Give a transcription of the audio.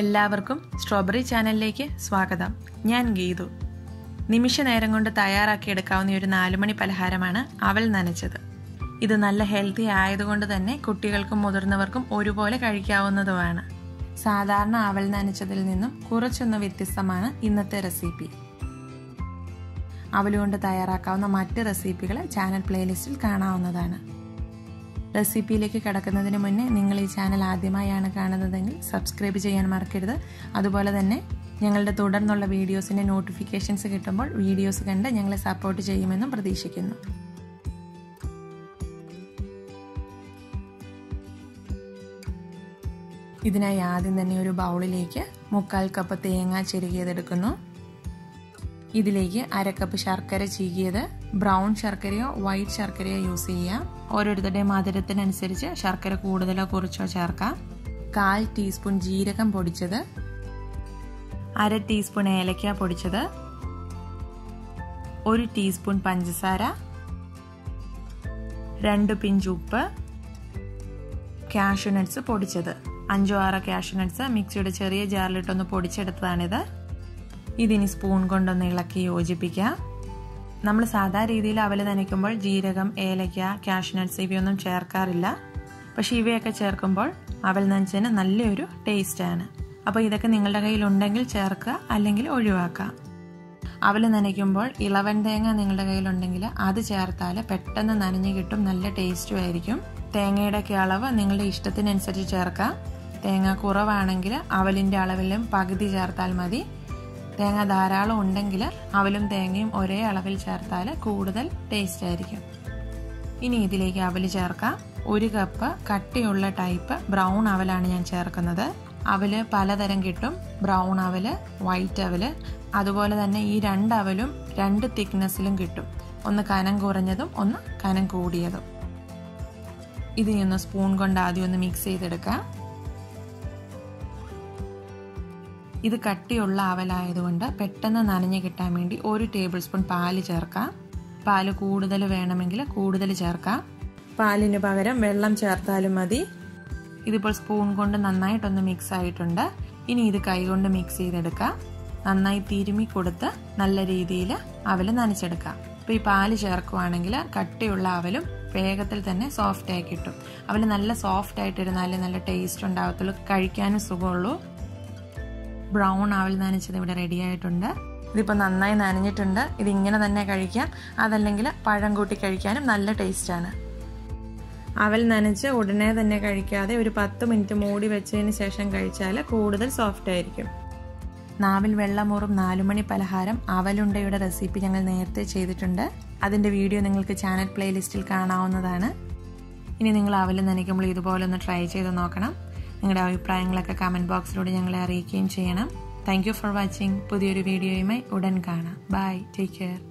എല്ലാവർക്കും സ്ട്രോബെറി ചാനലിലേക്ക് സ്വാഗതം ഞാൻ ഗീതു നിമിഷ നേരം കൊണ്ട് തയ്യാറാക്കിയെടുക്കാവുന്ന ഒരു നാലുമണി പലഹാരമാണ് അവൽ നനച്ചത് ഇത് നല്ല ഹെൽത്തി ആയതുകൊണ്ട് തന്നെ കുട്ടികൾക്കും മുതിർന്നവർക്കും ഒരുപോലെ കഴിക്കാവുന്നതുമാണ് സാധാരണ അവൽ നനച്ചതിൽ നിന്നും കുറച്ചൊന്ന് വ്യത്യസ്തമാണ് ഇന്നത്തെ റെസിപ്പി അവലുകൊണ്ട് തയ്യാറാക്കാവുന്ന മറ്റ് റെസിപ്പികൾ ചാനൽ പ്ലേലിസ്റ്റിൽ കാണാവുന്നതാണ് റെസിപ്പിയിലേക്ക് കിടക്കുന്നതിന് മുന്നേ നിങ്ങൾ ഈ ചാനൽ ആദ്യമായാണ് കാണുന്നതെങ്കിൽ സബ്സ്ക്രൈബ് ചെയ്യാൻ മറക്കരുത് അതുപോലെ തന്നെ ഞങ്ങളുടെ തുടർന്നുള്ള വീഡിയോസിൻ്റെ നോട്ടിഫിക്കേഷൻസ് കിട്ടുമ്പോൾ വീഡിയോസ് കണ്ട് ഞങ്ങളെ സപ്പോർട്ട് ചെയ്യുമെന്നും പ്രതീക്ഷിക്കുന്നു ഇതിനായി ആദ്യം തന്നെ ഒരു ബൗളിലേക്ക് മുക്കാൽ കപ്പ് തേങ്ങ ചെരുകിയതെടുക്കുന്നു ഇതിലേക്ക് അരക്കപ്പ് ശർക്കര ചീകിയത് ബ്രൗൺ ശർക്കരയോ വൈറ്റ് ശർക്കരയോ യൂസ് ചെയ്യാം ഓരോരുത്തരുടെയും മധുരത്തിനനുസരിച്ച് ശർക്കര കൂടുതലോ കുറച്ചോ ചേർക്കാം കാൽ ടീസ്പൂൺ ജീരകം പൊടിച്ചത് അര ടീസ്പൂൺ ഏലക്ക പൊടിച്ചത് ഒരു ടീസ്പൂൺ പഞ്ചസാര രണ്ട് പിഞ്ച് ഉപ്പ് കാഷ്യൂ നട്ട്സ് പൊടിച്ചത് അഞ്ചോ ആറോ കാഷ്യൂ നട്ട്സ് മിക്സിയുടെ ചെറിയ ജാറിലിട്ടൊന്ന് പൊടിച്ചെടുത്തതാണിത് ഇതിനി സ്പൂൺ കൊണ്ടൊന്ന് ഇളക്കി യോജിപ്പിക്കാം നമ്മൾ സാധാ രീതിയിൽ അവൽ നനയ്ക്കുമ്പോൾ ജീരകം ഏലയ്ക്ക കാഷ്നട്ട്സ് ഇവയൊന്നും ചേർക്കാറില്ല പക്ഷെ ഇവയൊക്കെ ചേർക്കുമ്പോൾ അവൽ നനച്ചതിന് നല്ലൊരു ടേസ്റ്റാണ് അപ്പോൾ ഇതൊക്കെ നിങ്ങളുടെ കയ്യിൽ ഉണ്ടെങ്കിൽ ചേർക്കുക അല്ലെങ്കിൽ ഒഴിവാക്കാം അവൽ നനയ്ക്കുമ്പോൾ ഇളവൻ തേങ്ങ നിങ്ങളുടെ കയ്യിലുണ്ടെങ്കിൽ അത് ചേർത്താൽ പെട്ടെന്ന് നനഞ്ഞു കിട്ടും നല്ല ടേസ്റ്റും ആയിരിക്കും തേങ്ങയുടെയൊക്കെ അളവ് നിങ്ങളുടെ ഇഷ്ടത്തിനനുസരിച്ച് ചേർക്കാം തേങ്ങ കുറവാണെങ്കിൽ അവലിൻ്റെ അളവിലും പകുതി ചേർത്താൽ മതി തേങ്ങ ധാരാളം ഉണ്ടെങ്കിൽ അവലും തേങ്ങയും ഒരേ അളവിൽ ചേർത്താൽ കൂടുതൽ ടേസ്റ്റ് ആയിരിക്കും ഇനി ഇതിലേക്ക് അവൽ ചേർക്കാം ഒരു കപ്പ് കട്ടിയുള്ള ടൈപ്പ് ബ്രൗൺ അവലാണ് ഞാൻ ചേർക്കുന്നത് അവല് പലതരം കിട്ടും ബ്രൗൺ അവല് വൈറ്റ് അവല് അതുപോലെ തന്നെ ഈ രണ്ട് അവലും രണ്ട് തിക്നെസ്സിലും കിട്ടും ഒന്ന് കനം കുറഞ്ഞതും ഒന്ന് കനം കൂടിയതും ഇതിനി ഒന്ന് സ്പൂൺ കൊണ്ട് ആദ്യം ഒന്ന് മിക്സ് ചെയ്തെടുക്കാം ഇത് കട്ടിയുള്ള അവലായതുകൊണ്ട് പെട്ടെന്ന് നനഞ്ഞു കിട്ടാൻ വേണ്ടി ഒരു ടേബിൾ സ്പൂൺ പാല് ചേർക്കാം പാല് കൂടുതൽ വേണമെങ്കിൽ കൂടുതൽ ചേർക്കാം പാലിന് പകരം വെള്ളം ചേർത്താലും മതി ഇതിപ്പോൾ സ്പൂൺ കൊണ്ട് നന്നായിട്ടൊന്ന് മിക്സ് ആയിട്ടുണ്ട് ഇനി ഇത് കൈകൊണ്ട് മിക്സ് ചെയ്തെടുക്കാം നന്നായി തിരുമി കൊടുത്ത് നല്ല രീതിയിൽ അവല് നനച്ചെടുക്കാം അപ്പോൾ ഈ പാല് ചേർക്കുവാണെങ്കിൽ കട്ടിയുള്ള അവലും വേഗത്തിൽ തന്നെ സോഫ്റ്റ് ആയി കിട്ടും അവല് നല്ല സോഫ്റ്റ് ആയിട്ടിരുന്നാലേ നല്ല ടേസ്റ്റ് ഉണ്ടാകത്തുള്ളൂ കഴിക്കാനും സുഖമുള്ളൂ ബ്രൗൺ ആവൽ നനച്ചത് ഇവിടെ റെഡി ആയിട്ടുണ്ട് ഇതിപ്പോൾ നന്നായി നനഞ്ഞിട്ടുണ്ട് ഇതിങ്ങനെ തന്നെ കഴിക്കാം അതല്ലെങ്കിൽ പഴം കൂട്ടി കഴിക്കാനും നല്ല ടേസ്റ്റാണ് അവൽ നനച്ച് ഉടനെ തന്നെ കഴിക്കാതെ ഒരു പത്ത് മിനിറ്റ് മൂടി വെച്ചതിന് ശേഷം കഴിച്ചാൽ കൂടുതൽ സോഫ്റ്റ് ആയിരിക്കും നാവിൽ വെള്ളമൂറും നാലുമണി പലഹാരം അവലുണ്ടയുടെ റെസിപ്പി ഞങ്ങൾ നേരത്തെ ചെയ്തിട്ടുണ്ട് അതിൻ്റെ വീഡിയോ നിങ്ങൾക്ക് ചാനൽ പ്ലേലിസ്റ്റിൽ കാണാവുന്നതാണ് ഇനി നിങ്ങൾ അവൽ നനയ്ക്കുമ്പോൾ ഇതുപോലെ ഒന്ന് ട്രൈ ചെയ്ത് നോക്കണം നിങ്ങളുടെ അഭിപ്രായങ്ങളൊക്കെ കമൻറ്റ് ബോക്സിലൂടെ ഞങ്ങളെ അറിയിക്കുകയും ചെയ്യണം താങ്ക് യു ഫോർ വാച്ചിങ് പുതിയൊരു വീഡിയോയുമായി ഉടൻ കാണാം ബൈ ടേക്ക് കെയർ